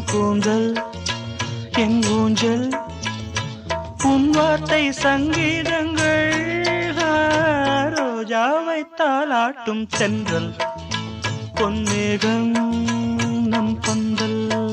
கூந்தல் என் ஊஞ்சல் உன் வார்த்தை சங்கீதங்கள் ஆ, ரோஜாவை தாளாட்டும் தென்றல் பொன்மேகம் நம் பந்தல்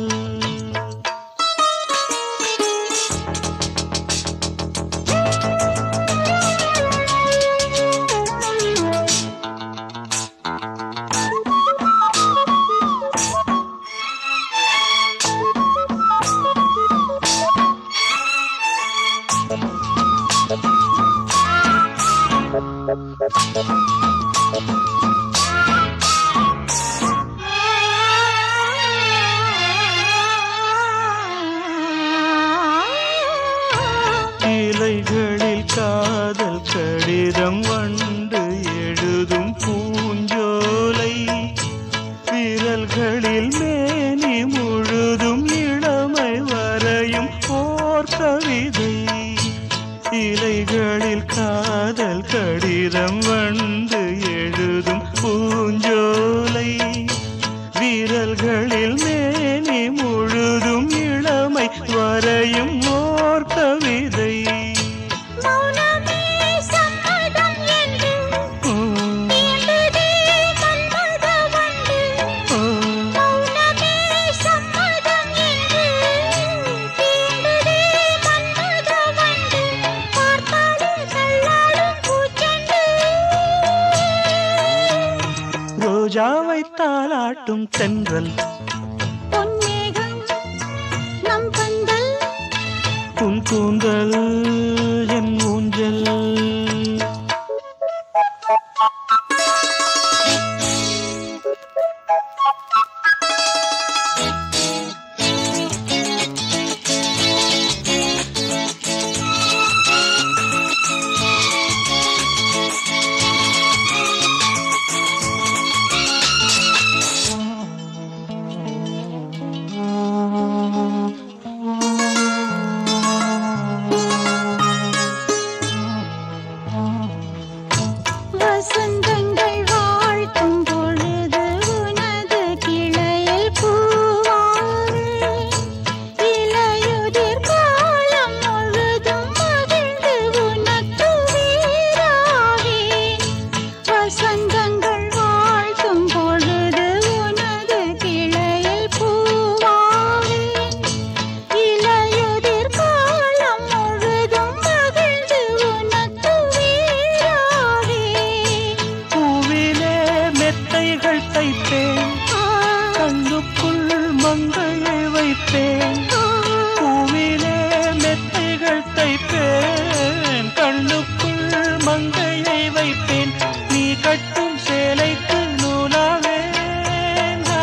இலைகளில் காதல் கடிதம் வண்டு எழுதும் பூஞ்சோலை விரல்களில் மேனி முழுதும் இளமை வரையும் போர் கவிதை இலைகளில் காதல் கடிதம் வண்டு எழுதும் பூஞ்சோலை விரல்களில் மேனி முழுதும் இளமை வரையும் ஓர் கவிதை மௌனமே சம்மதம் என்று உம், தீண்டுதே மன்மத வண்டு. உம், மௌனமே சம்மதம் என்று தீண்டுதே மன்மத வண்டு. பார்த்தாலே தள்ளாடும் பூச்செண்டு. ரோஜாவை தாளாட்டும் தென்றல் பொன்மேகம் நம் பந்தல் உன் கூந்தல் என் ஊஞ்சல் வசந்தங்கள் வாழ்த்தும் பொழுது உனது கிளையில் பூவாறு இலையுதிர் காலம் முழுதும் மகிழ்ந்து உனக்கு வீராவேன் வசந்தங்கள் வாழ்த்தும் பொழுது உனது கிளையில் பூவாவேன் இலையுதிர் காலம் முழுதும் மகிழ்ந்து உனக்கு வீராவேன் பூவிலே மெத்தைகள் தைப்பேன் கண்ணுக்குள் மங்கையை வைப்பேன் பூவிலே மெத்தைகள் தைப்பேன் கண்ணுக்குள் மங்கையை வைப்பேன் நீ கட்டும் சேலைக்கு நூலாவேன்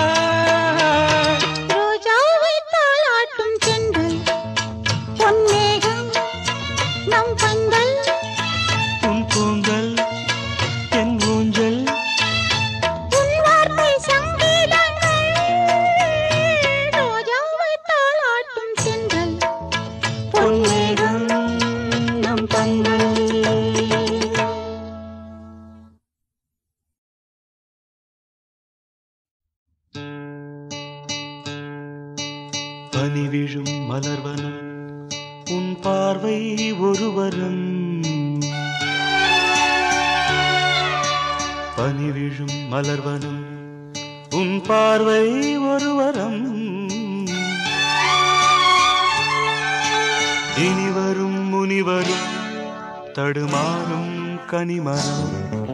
ரோஜாவை தாளாட்டும் சென்றல் பொன்மேகம் நம் பந்தல் உன் கூந்தல் என் ஊஞ்சல் உன் வார்த்தை சங்கீதங்கள் ரோஜாவை தாளாட்டும் சென்றல் பொன்மேகம் நம் பந்தல் பனி விழும் மலர்வனம் உன் பார்வை ஒருவரம் பனி விழும் மலர்வனம் உன் பார்வை ஒருவரம் இனிவரும் முனிவரும் தடுமாறும் கனிமரம்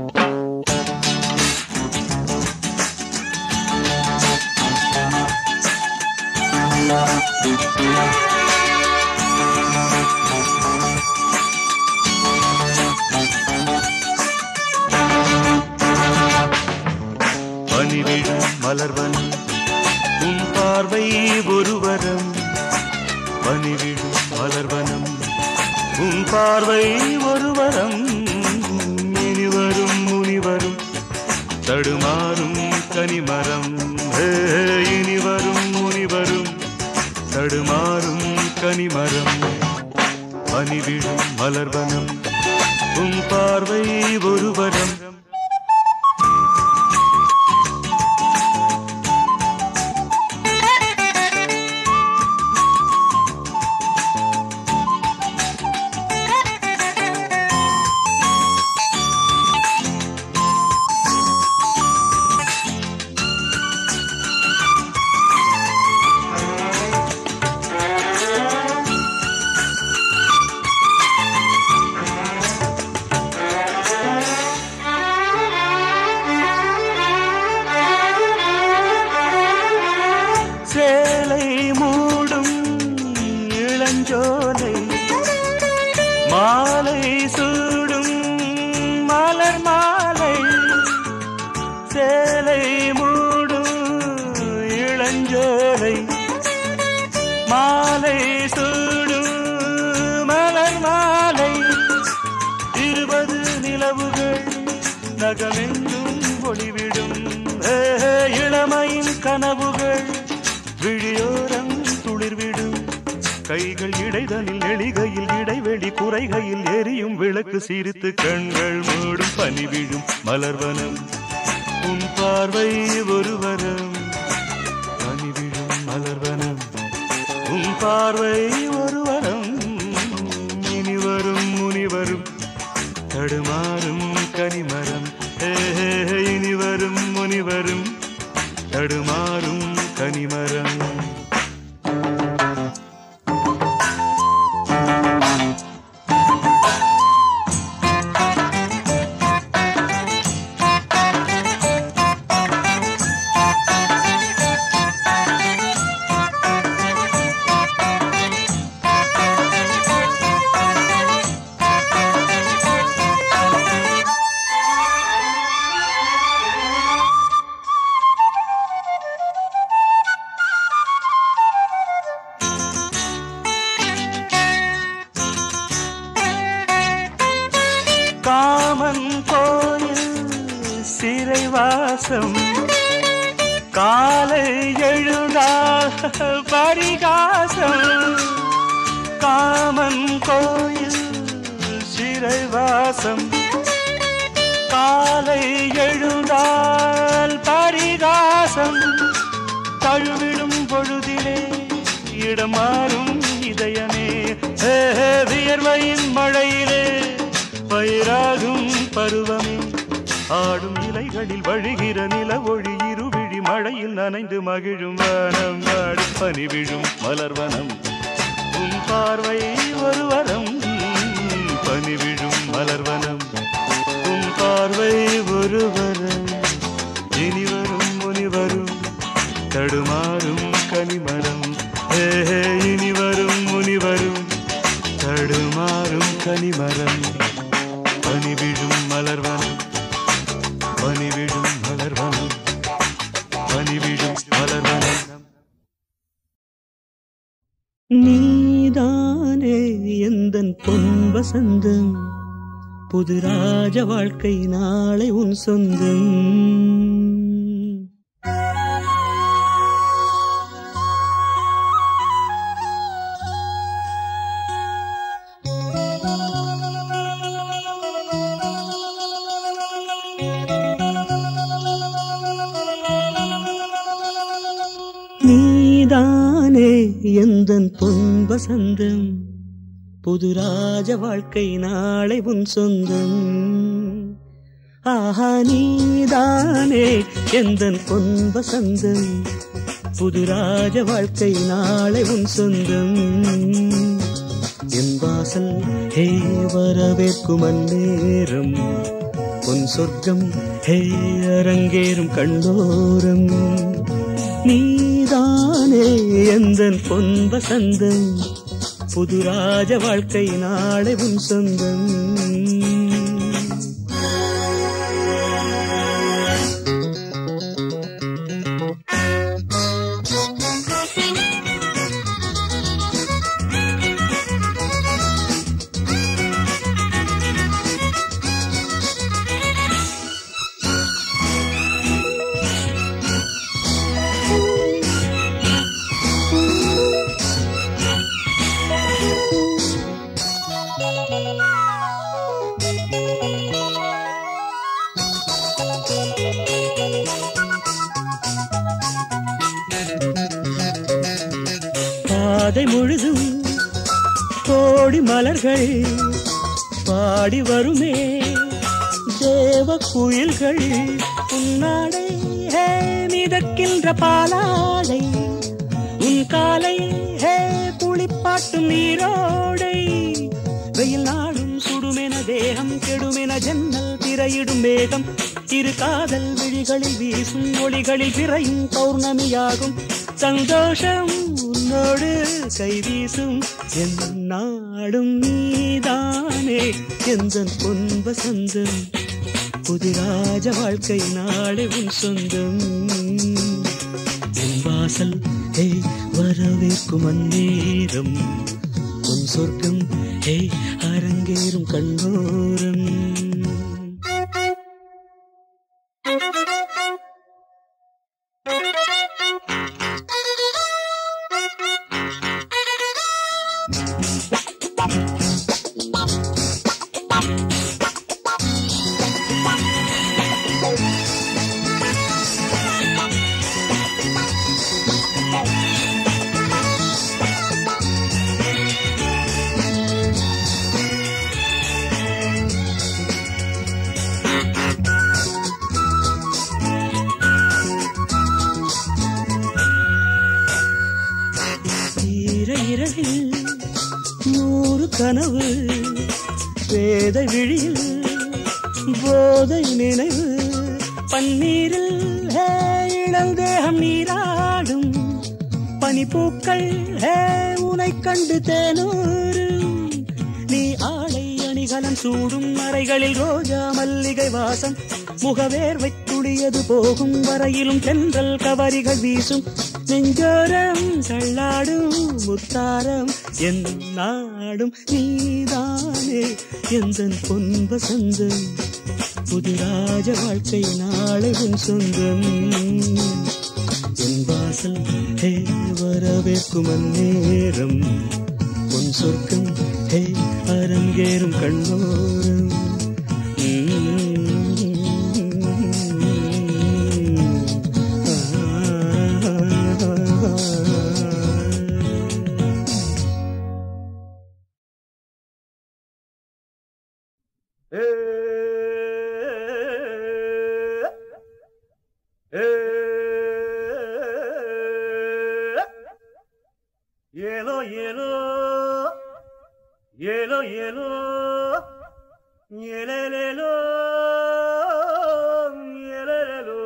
பனிவிழும் மலர்வனம் உன் பார்வை ஒருவரம் பனிவிழும் மலர்வனம் உன் பார்வை ஒருவரம் இனிவரும் முனிவரும் தடுமாறும் கனிமரம் ஹே, இனிவரும் முனிவரும் தடுமாறும் கனிமரம் பனிவிழும் மலர்வனம் உன் பார்வை ஒருவரம் நகமெங்கும் ஒளிவிடும் ஏ, இளமையின் கனவுகள் விழியோரம் துளிர்விடும் கைகள் இடைதனில் நெளிகையில் இடைவெளி குறைகையில் எரியும் விளக்கு சிரித்து கண்கள் மூடும் பனி விழும் மலர்வனம் உன் பார்வை ஒருவரம் பனி விழும் மலர்வனம் உன் பார்வை ஒருவரம் இனி வரும் முனிவரும் தடுமாறும் கனிமரம் ஏ, இனி வரும் முனிவரும் தடுமாறும் கனிமரம் காமன் கோயில் சிறைவாசம் காலை எழுந்தால் பரிகாசம் காமன் கோயில் சிறைவாசம் காலை எழுந்தால் பரிகாசம் தழுவிடும் பொழுதிலே இடமாறும் இதயமே ஏ, வியர்வையின் மழையிலே பயிராகும் பருவமே ஆடும் இலைகளில் வழிகிற நில ஒளி இருவிழி மழையில் நனைந்து மகிழும் வனம் வாடும் பனி விழும் மலர்வனம் உன் பார்வை ஒரு வரம் பனி விழும் மலர்வனம் உன் பார்வை ஒரு வரம் இனி வரும் முனிவரும் தடுமாறும் கனிமரம் ஏ இனி வரும் முனிவரும் தடுமாறும் கனிமரம் பனி விழும் மலர்வனம் பனி விழும் மலர்வனம் பனி விழும் மலர்வனம் நீதானே எந்தன் பொன் வசந்தம் புது ராஜ வாழ்க்கை நாளை உன் சொந்தம் நீதானே எந்தன் பொன் வசந்தம் புது ராஜ வாழ்க்கை நாளை உன் சொந்தம் ஆஹா நீதானே எந்தன் பொன் வசந்தம் புது ராஜ வாழ்க்கை நாளை உன் சொந்தம் என் வாசல் ஹே வரவேற்கும் அந்நேரம் பொன் சொர்க்கம் ஹே அரங்கேறும் கண்டோரம் நீதானே எந்தன் பொன் வசந்தம் புது ராஜ வாழ்க்கை நாளை உன் சொந்தம் பாதை முழுதும் கோடி மலர்கள் பாடி வருமே தேவ குயில்கள் உன்னாடை ஹே மிதக்கின்ற பாலாடை உன் காலை ஹே குளிப்பாட்டும் நீரோடை வெயில் நாடும் சுடுமென தேகம் கெடுமென ஜன்னல் திரையிடும் மேகம் இரு காதல் விழிகளில் வீசும் ஒளிகளில் விரையும் பௌர்ணமியாகும் சந்தோஷம் உன்னோடு கை வீசும் என் நாடும் நீதானே எந்த பொன் வசந்தம் புதிராஜ வாழ்க்கை நாளை உன் சொந்தம் என் வாசல் ஹே வரவேற்கும் அந்நேரம் உன் சொர்க்கம் ஹே அரங்கேறும் கண்ணோரம் கனவு வேத விழியில் போதை நினைவு பன்னீரில் ஹே இளந்தேகம் நீராடும் பனிப்பூக்கள் ஹே உனை கண்டு தேனூரும் நீ ஆடை அணிகலன் சூடும் அறைகளில் ரோஜா மல்லிகை வாசம் முகவேர்வை துளியது போகும் வரையிலும் தென்றல் கவரிகள் வீசும் நெஞ்சோரம் தள்ளாடும் முத்தாரம் என் நாடும் நீதானே எந்த பொன் வசந்தம் புதுராஜ வாழ்க்கை நாளை உன் சொந்தம் என் வாசல் ஹே வரவேற்கும் அந்நேரம் உன் சொர்க்கம் ஹே அரங்கேறும் கண்ணோரம் ஏலோ ஏலோ ஏலோ ஏலோ ஏலேலேலோ ஏலேலேலோ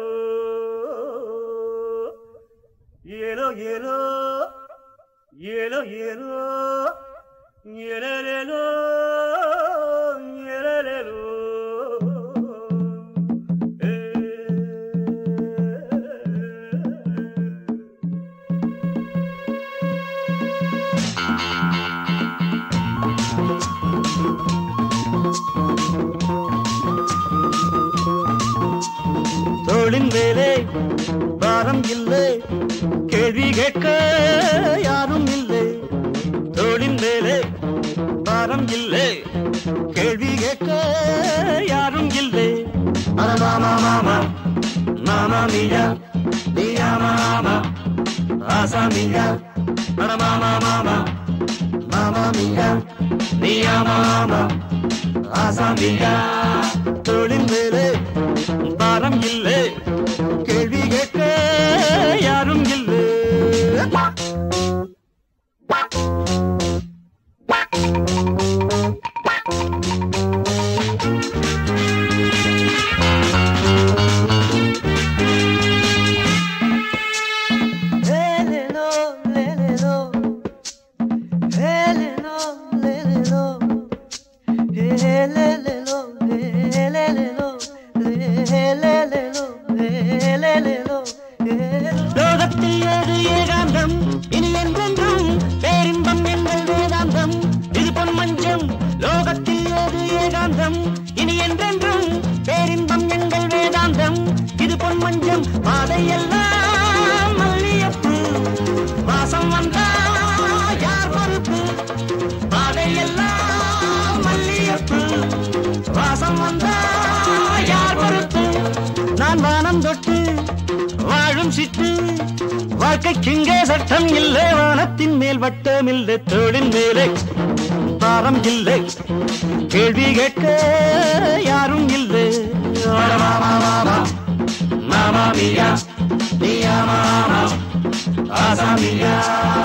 ஏலோ ஏலோ ஏலோ ஏலோ ஏலேலேலோ ஏலேலேலோ ஏ தோளின் வேலே பாரம் இல்லை கேள்வி கேட்க யாரும் இல்லை தோளின் வேலே பாரம் இல்லை கேள்வி கேட்க யாரும் இல்லை அட மாமா மாமா மாமா மியா நீயா மாமா ஆசா மியா அட மாமா மாமா மாமா மியா நீயா மாமா ஆசா மியா தோளின் வேலே பாரம் இல்லை கேள்வி கேட்க யாரும் இல்லை லோகத்தில் ஏது ஏகாந்தம் இனி என்றென்றும் பேரின்பம் எங்கள் வேதாந்தம் இது பொன் மஞ்சம் லோகத்தில் ஏது ஏகாந்தம் இனி என்றென்றும் பேரின்பம் எங்கள் வேதாந்தம் இது பொன் மஞ்சம் பாதையெல்லாம் மல்லியப்பு வாசம் வந்தா யார் பொறுப்பு பாதையெல்லாம் மல்லியப்பு வாசம் வந்தா யார் பொறுப்பு நான் வானம் தொட்டு வாழும் சிட்டு வாழ்க்கைக்கிங்கே சட்டம் இல்லை வானத்தின் மேல் வட்டம் இல்லை தோளின் மேலே பாரம் இல்லை கேள்வி கேட்க யாரும் இல்லை மாமா மாமா மாமா மியா மியா மாமா ஆசா மியா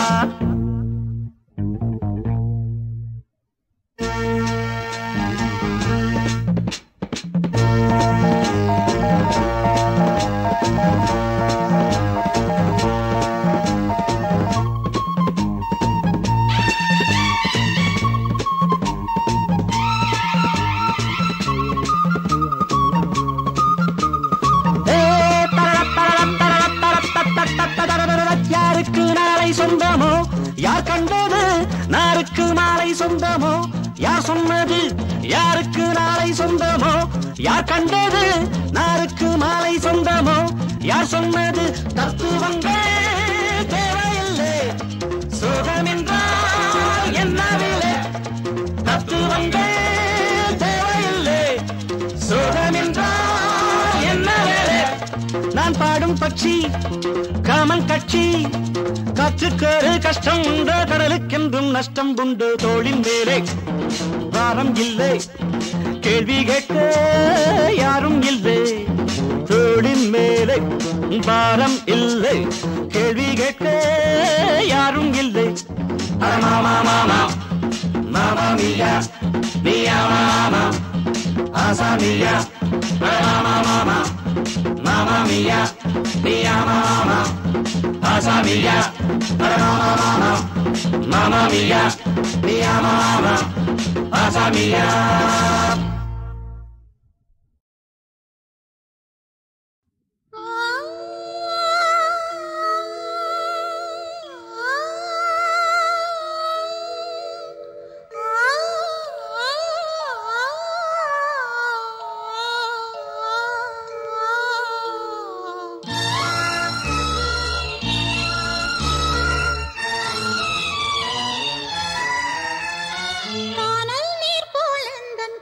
யாருக்கு நாளை சொந்தமோ யார் கண்டது நாருக்கு நாளை சொந்தமோ யார் சொன்னது யாருக்கு நாளை சொந்தமோ யார் கண்டது நாருக்கு மாலை சொந்தமோ யார் சொன்னது தத்துவங்கள் தேவையில்லை சுகமென்றால் என்னவில்லை தத்துவங்கள் தேவையில்லை சுகமென்றால் என்ன வேலை நான் பாடும் பட்சி காமன் கட்சி காற்றுக்கேறு கஷ்டம் உண்டு கடலுக்கென்றும் நஷ்டம் உண்டு தோளின் மேலே பாரம் இல்லை கேள்வி கேட்க யாரும் இல்லை தோளின் மேலே பாரம் இல்லை கேள்வி கேட்க யாரும் இல்லை அட மாமா மாமா Mamma mia, mia mamma, asa mia, mamma mamma, mamma mia, mia mamma, asa mia, mamma mamma, mamma mia, mia mamma, asa mia. காணல் நீர் போல் எந்தன்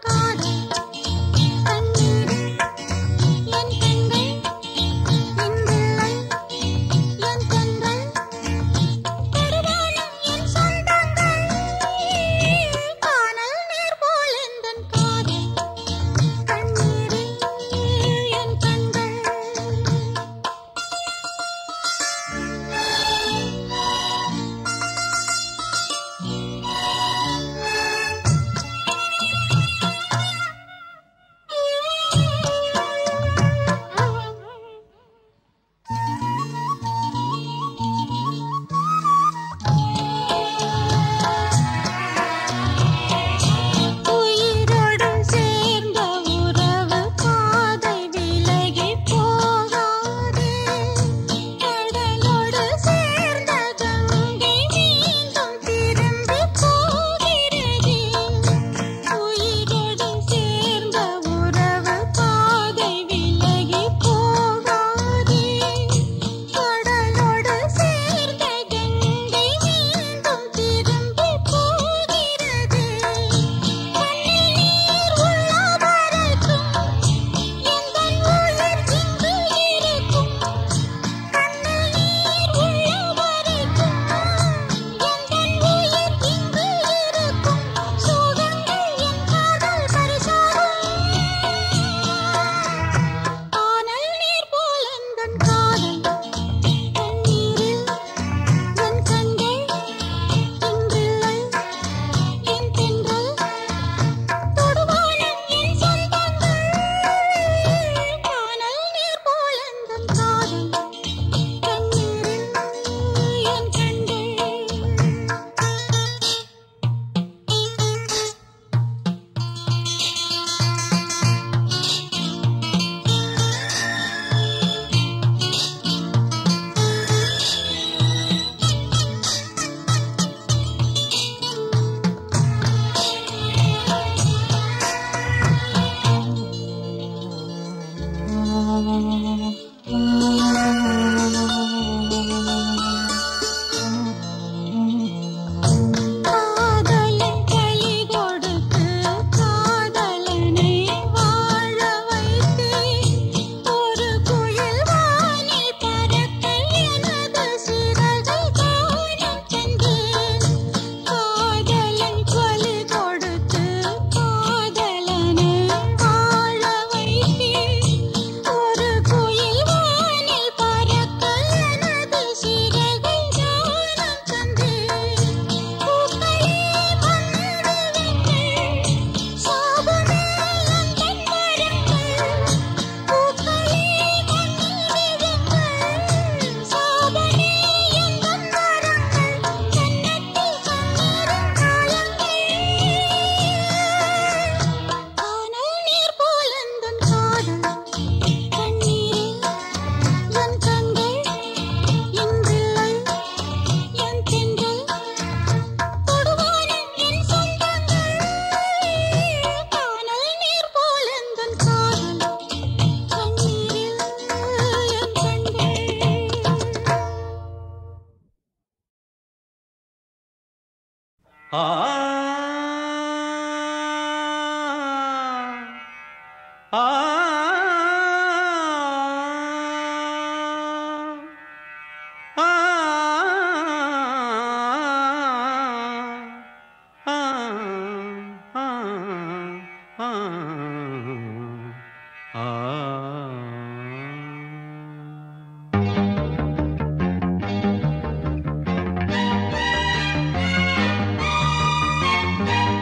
ஆ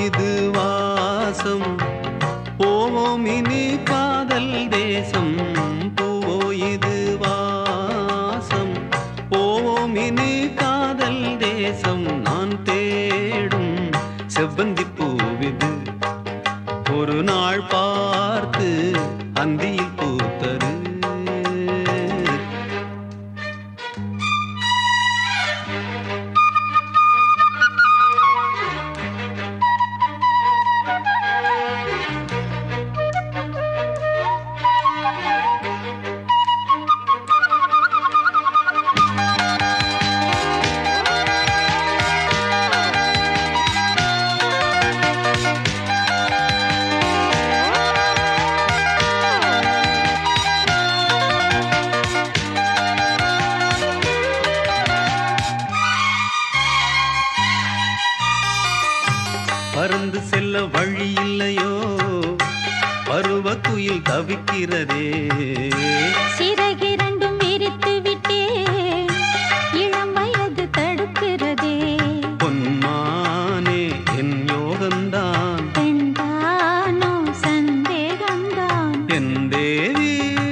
இது வாசம் போவோம் இனி காதல் தேசம் பூவோ இது வாசம் போவோம் இனி காதல் தேசம் நான் தேடும் செவ்வந்தி பூவிது ஒரு நாள் பார்த்து அந்தியில் பூத்தது பறந்து செல்ல வழி இல்லையோ பருவ குயில் தவிக்கிறதே சிறகிரண்டும் விரித்து விட்டே இளம் வயது தடுக்கிறதே பொன்மானே என் யோகந்தான் பெண்தானோ சந்தேகம்தான் என் தேவி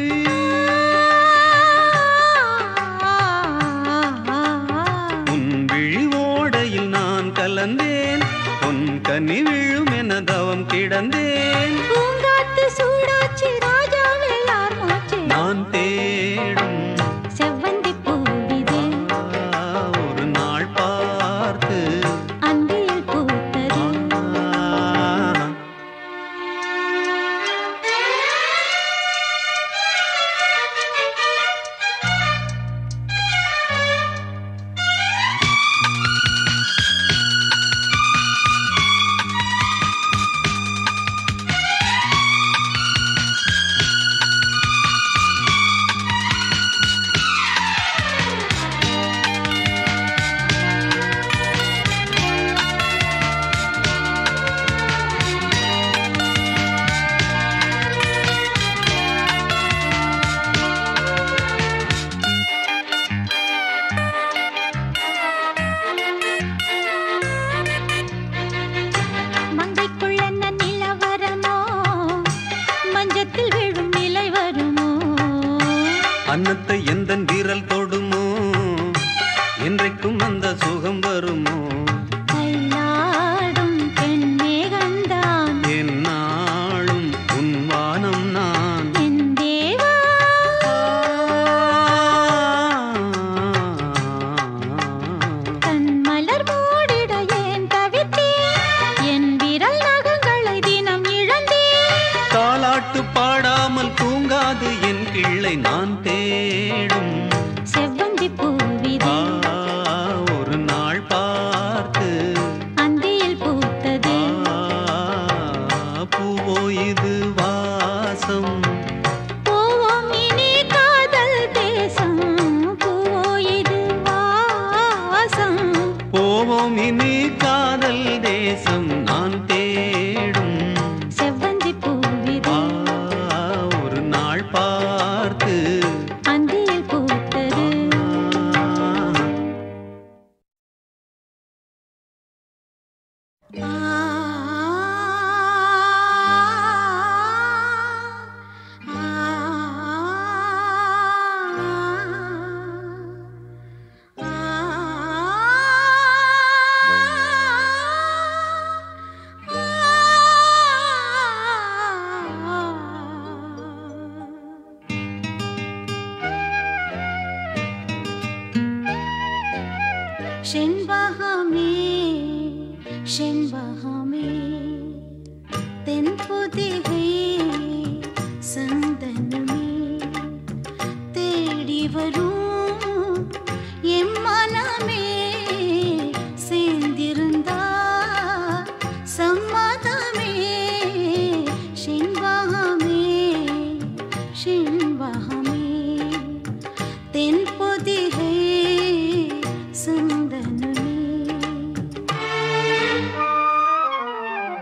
உன் விழி ஓடையில் நான் கலந்தேன் பொன் கனி விழும் என தவம் கிடந்தேன் பூங்காத்து சூடாச்சி ராஜாவே யார் மூச்சு நான் தேடும் செவ்வந்தி பூவிதே ஆ, ஒரு நாள் பார்த்து அந்தியில் பூத்தது ஆ, மங்கைக்குள்ள என்ன நிலவரமோ மஞ்சத்தில் விழும் நிலை வருமோ அன்னத்தை எந்த விரல் தொடுமோ என்றைக்கும் அந்த சுகம் வருமோ கைலாடும் பெண்மேகந்தான் என்னாலும் உன் வானம் நான் என் தேவா கண் மலர் மூடிட ஏன் தவித்தேன் என் விரல் நகங்களை தினம் இழந்தேன் தாலாட்டு பாடாமல் தூங்காது என் கிள்ளை நான் தேடும் செவ்வந்தி பூவிதே ஆ, ஒரு நாள் பார்த்து அந்தியில் பூத்தது ஆ, பூவோ இது வாசம் போவோம் இனி காதல் தேசம் பூவோ இது வாசம் போவோம் இனி காதல் தேசம் நான் தேடும் செவ்வந்தி பூவிதே ஆ, ஒரு நாள் பார்த்து அந்தியில் பூத்தது செண்பகமே செண்பகமே தென்புதிகை சந்தனமே தேடி வரும் எம் மனமே சேர்ந்திருந்தா சம்மதமே செண்பகமே செண்பகமே தென்பொதிகை சந்தனமே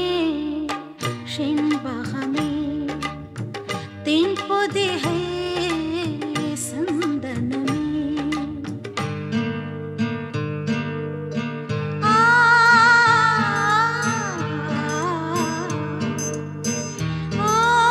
செண்பகமே தென்பொதிகை சந்தனமே ஆ ஆ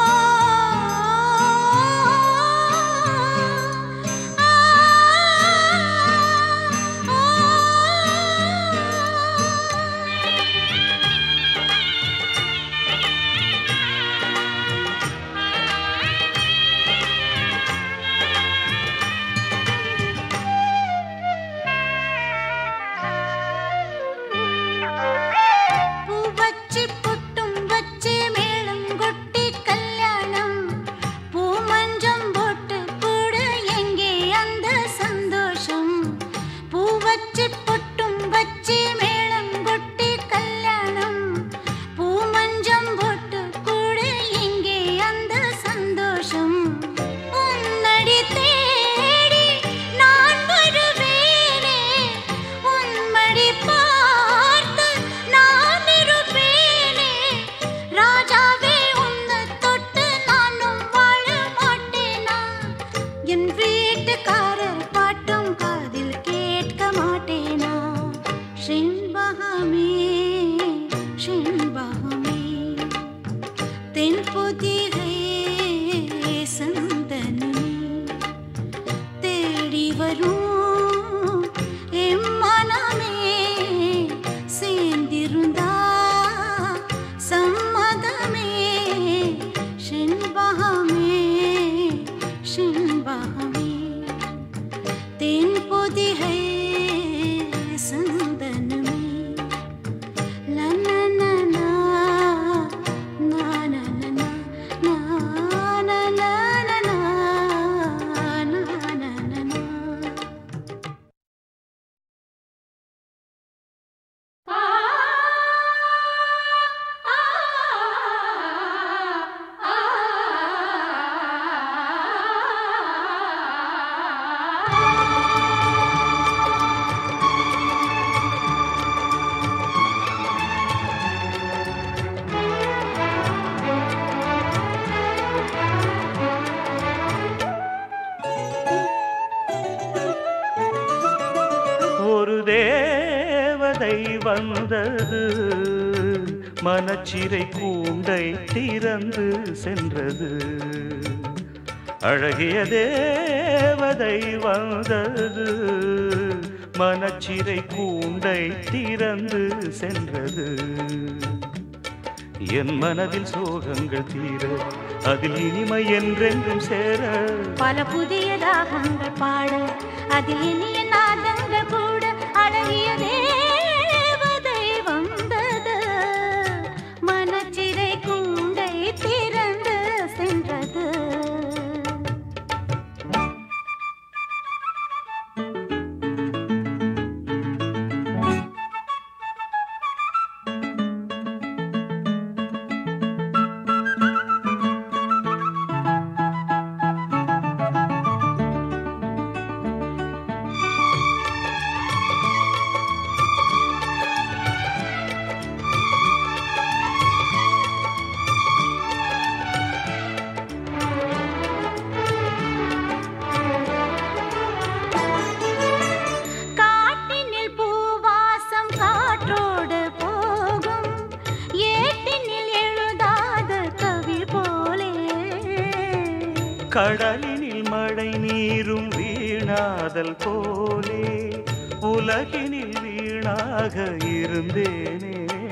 பூ வச்சு புட்டும் வச்சு மேளம் கொட்டி கல்யாணம் பூ மஞ்சம் போட்டு கூட எங்கே அந்த சந்தோஷம் பூ வச்சு பொட்டும் வச்சு மேளம் கொட்டி கல்யாணம் பூ மஞ்சம் போட்டு கூட எங்கே அந்த சந்தோஷம் உன்னடி தேடி நான் வருவேனே உன்மடி பார்த்து நான் இருப்பேனே ராஜாவே உன்னை தொட்டு நானும் வாழ மாட்டேனா என் வீட்டுக்காரர் பாட்டும் காதில் கேட்க மாட்டேனா செண்பகமே செண்பகமே தென்பொதிகை சந்தனமே தேடி வரும் எம் மனமே சேர்ந்திருந்தா சம்மதமே செண்பகமே செண்பகமே தென்பொதிகை சந்தனமே லனனனா, நானனனா, நானனனனா, நானனனா. ஒரு தேவதை வந்தது மனச்சிறை கூண்டை திறந்து சென்றது அழகிய தேவதை வந்தது மனச்சிறை கூண்டை திறந்து சென்றது என் மனதில் சோகங்கள் தீர அதில் இனிமை என்றென்றும் சேர பல புதிய ராகங்கள் பாட அதில் இனிய நாதங்கள் கூட அழகிய தேவதை வந்தது மனச்சிறை கூண்டை திறந்து சென்றது காட்டினில் பூவாசம் காற்றோடு போகும் ஏட்டினில் எழுதாத கவி போலே கடலினில் மழை நீரும் வீணாதல் போலே உலகினில் வீணாக இருந்தேனே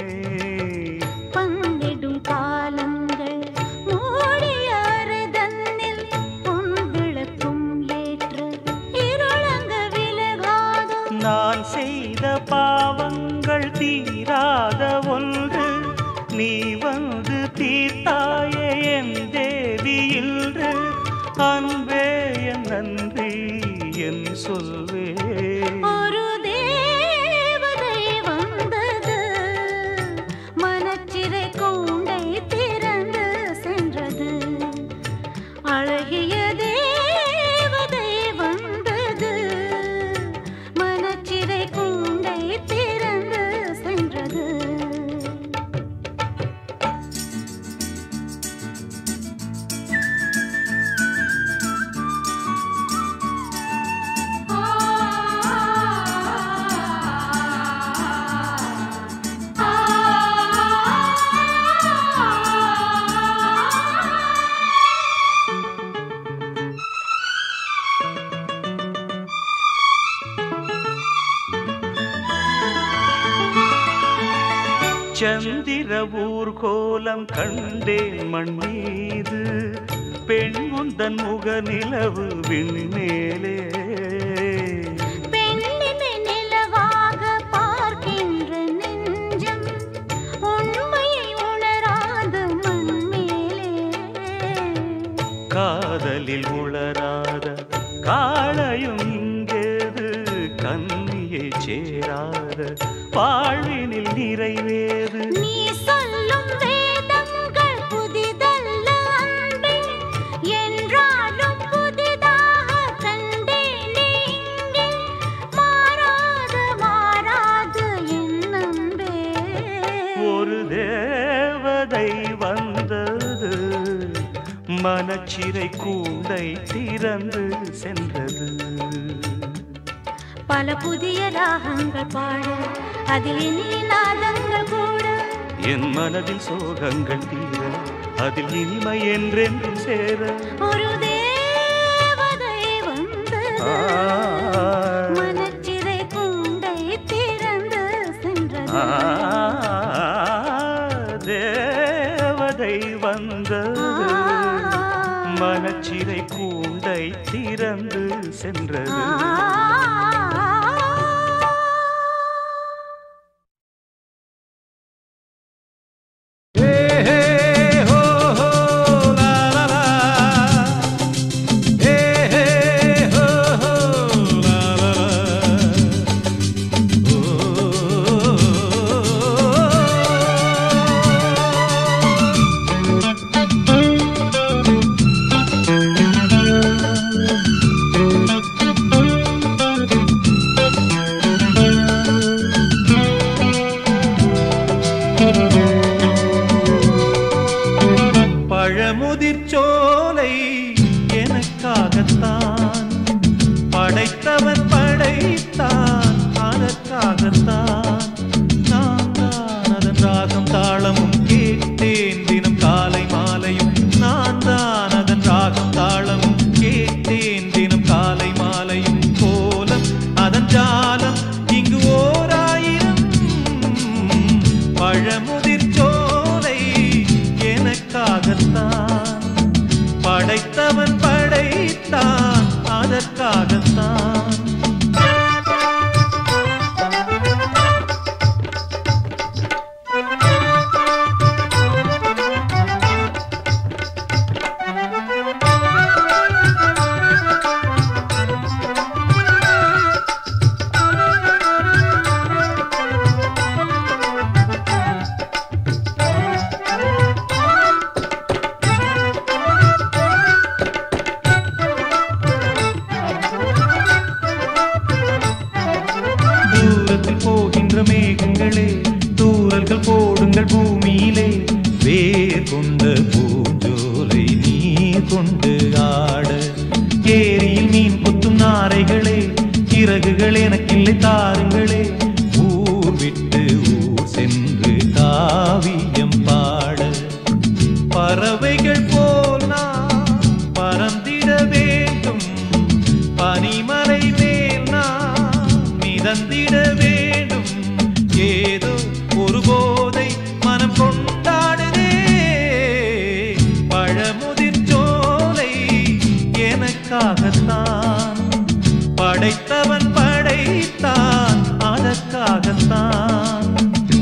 பங்கிடும் காலங்கள் மூடியாறுதன்னில் பொன் விளக்கும் ஏற்று இருளங்க விலகாதோ நான் செய்த பாவங்கள் தீராத ஒன்று நீ வந்து தீர்த்தாயே என் தேவி இன்று அன்பே என் நன்றி என் சொல்வே ஒரு தேவதை வந்தது மனச்சிறை கூண்டை திறந்து சென்றது அழகிய தேவதை வந்தது மனச்சிறை கூண்டை திறந்து சென்றது சந்திர ஊர்கோலம் கண்டேன் மண் மீது பெண் உந்தன் முக நிலவு விண்மேலே பெண்ணினை நிலவாக பார்க்கின்ற நெஞ்சம் உண்மையை உணராது மண்மேலே காதலில் உளராத காளையும் இங்கேது கன்னியை சேராத வாழ்வினில் நிறைவேறு நீ சொல்லும் வேதங்கள் புதிதல்ல அன்பே என்றாலும் புதிதாக கண்டேனே இங்கே மாறாது மாறாது என் அன்பே ஒரு தேவதை வந்தது மனச்சிறை கூண்டை திறந்து சென்றது பல புதிய ராகங்கள் பாட அதில் இனிய நாதங்கள் கூட என் மனதில் சோகங்கள் தீர அதில் இனிமை என்றென்றும் சேர ஒரு தேவதை வந்தது மனச்சிறை கூண்டை திறந்து சென்றது ஆ, தேவதை வந்தது மனச்சிறை கூண்டை திறந்து சென்றது பழமுதிர் சோலை எனக்காகத்தான் படைத்தவன் படைத்தான் அதற்காகத்தான் நான் தான் அதன் ராகம் தாளமும் கேட்டேன் தினம் காலை மாலையும் நான் தான் அதன் ராகம் தாளமும் கேட்டேன் தினம் காலை மாலையும் கோலம் அதன் ஜாலம் இங்கு ஓராயிரம் பழமுதிர் சோலை எனக்காகத்தான் படைத்தவன் படைத்தான் அதற்காகத்தான் தூரத்தில் போகின்ற மேகங்களே தூரல்கள் போடுங்கள் பூமியிலே வேர் கொண்ட பூஞ்சோலை நீர் கொண்டு ஆட ஏரியில் மீன் கொத்தும் நாரைகளே இறகுகள் எனக்கில்லை தாருங்களே ஊர் விட்டு ஊர் சென்று காவியம் பாட பறவைகள் போல் நான் பறந்திட வேண்டும் பனிமலை மேல் நான் மிதந்திட வேண்டும் ஏதோ ஒரு போதை மனம் கொண்டாடுதே பழமுதிர் சோலை எனக்காகத்தான் படைத்தவன் படைத்தான் அதற்காகத்தான்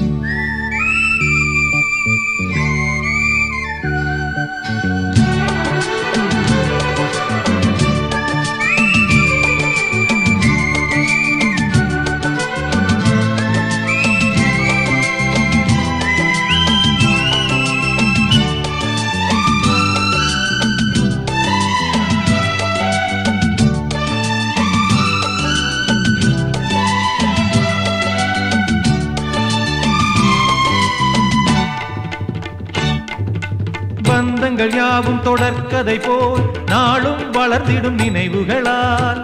பந்தங்கள் யாவும் தொடர்கதை போல் நாளும் வளர்ந்திடும் நினைவுகளால்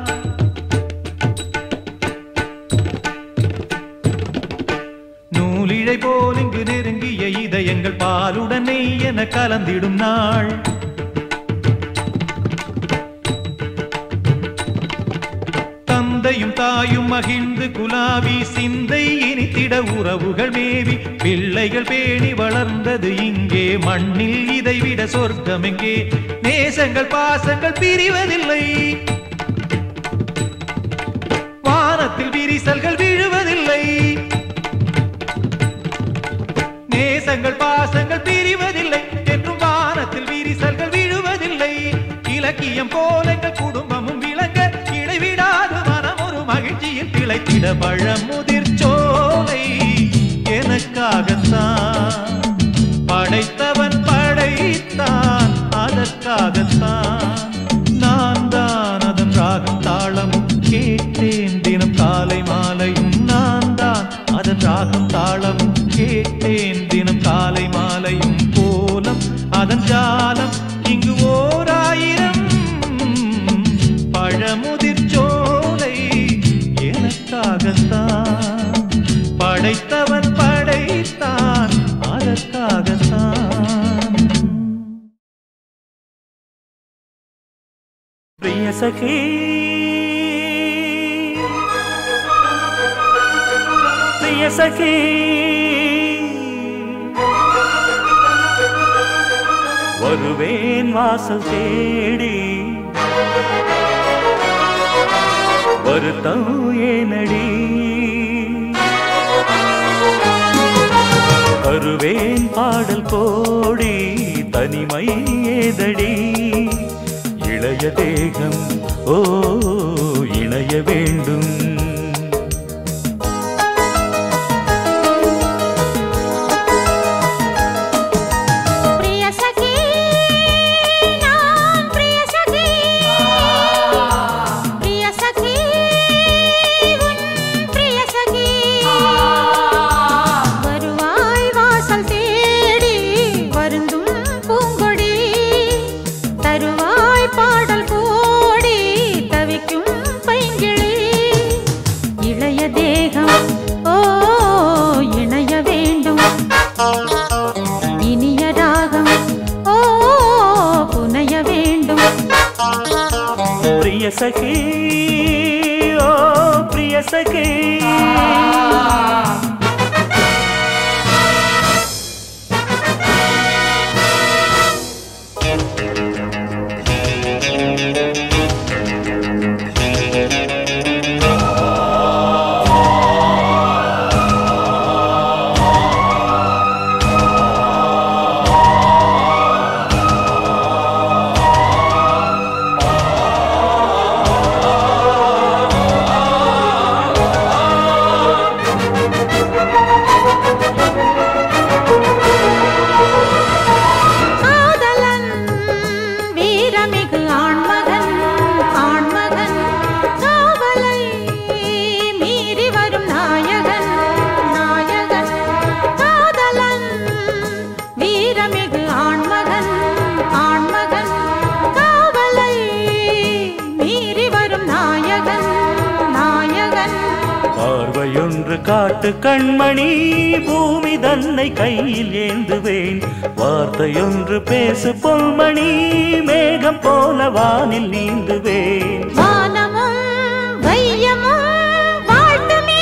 நூலிழை போல் இங்கு நெருங்கிய இதயங்கள் பாலுடன் நெய் என கலந்திடும் நாள் தந்தையும் தாயும் மகிழ்ந்து குலாவி சிந்தை இனித்திட உறவுகள் மேவி பிள்ளைகள் பேணி வளர்ந்தது இங்கே மண்ணில் இதைவிட சொர்க்கம் எங்கே நேசங்கள் பாசங்கள் பிரிவதில்லை வானத்தில் விரிசல்கள் விழுவதில்லை நேசங்கள் பாசங்கள் பிரிவதில்லை என்றும் வானத்தில் விரிசல்கள் விழுவதில்லை இலக்கியம் போல எங்கள் குடும்பமும் விளங்க இடைவிடாது மனம் ஒரு மகிழ்ச்சியில் திளைத்திட பழமுதிர் சோலை எனக்காகத்தான் படைத்தவன் படைத்தான் அதற்காகத்தான் நான் தான் அதன் ராகம் தாளமும் கேட்டேன் தினம் காலை மாலையும் நான் தான் அதன் ராகம் தாளமும் கேட்டேன் தினம் காலை மாலையும் கோலம் அதன் ஜாலம் இங்கு ஓர் ஆயிரம் பழமுதிர் சோலை எனக்காகத்தான் படைத்தவன் படைத்தான் அதற்காகத்தான் प्रिय सखी प्रिय सखी வருவேன் வாசல் தேடி வருத்தம் ஏனடி வருவேன் பாடல் கோடி தனிமை ஏதடி இளைய தேகம் ஓ இணைய வேண்டும் பிரிய சகி நான் பிரிய சகி பிரிய சகி உன் பிரிய சகி வருவாய் வாசல் தேடி வருந்தும் பூங்கொடி தருவாய் பாடல் கோடி தவிக்கும் பைங்கிளி இளைய தேகம் ஓ இணைய வேண்டும் இனிய ராகம் ஓ புனைய வேண்டும் प्रिय सखी ओ प्रिय सखी காதலன் வீரமிகு ஆண்மகன் ஆண்மகன் காவலை மீறி வரும் நாயகன் நாயகன் காதலன் வீரமிகு ஆண்மகன் ஆண்மகன் காவலை மீறி வரும் நாயகன் நாயகன் பார்வையொன்று காட்டு கண்மணி பூமி தன்னை கையில் ஏந்துவேன் வார்த்தையொன்று பேசு பொன்மணி மேகம் போல வானில் நீந்துவேன் வானமும் வையமும் வாழ்த்துமே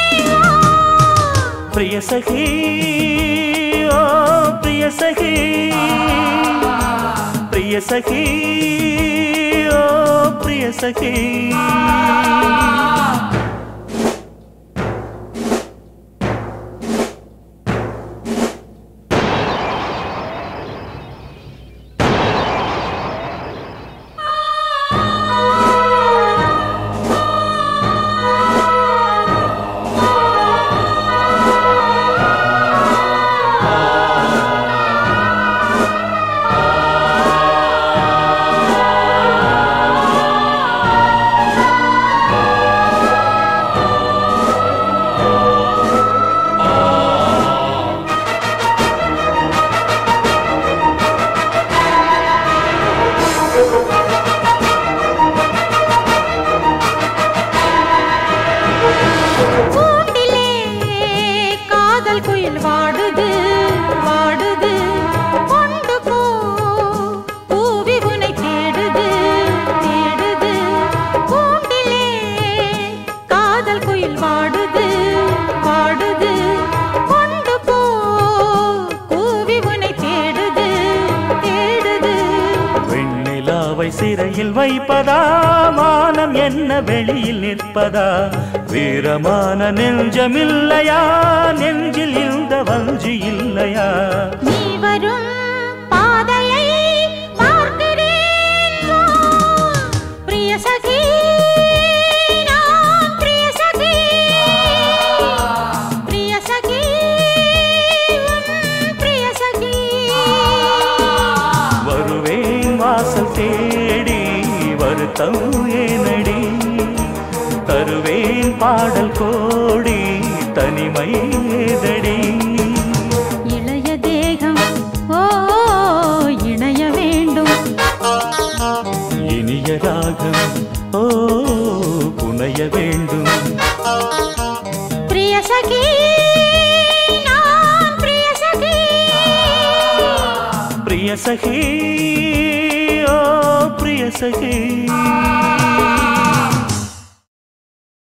प्रिय सखी ओ प्रिय सखी प्रिय सखी ओ प्रिय सखी ஆ, பாவை சிறையில் வைப்பதா மானம் என்ன வெளியில் நிற்பதா வீரமான நெஞ்சமில்லையா நெஞ்சில் இந்த வஞ்சி இல்லையா நீ வரும் பாதையை பார்க்கிறேன் வா. பிரிய சகி நான் பிரிய சகி பிரிய சகி உன் பிரிய சகி வருவேன் வாசல் தேடி வருத்தம் ஏனடி தருவேன் பாடல் கோடி தனிமை ஏதடி இளைய தேகம் ஓ இணைய வேண்டும் இனிய ராகம் ஓ புனைய வேண்டும் பிரிய சகி நான் பிரிய சகி பிரிய சகி ஓ பிரிய சகி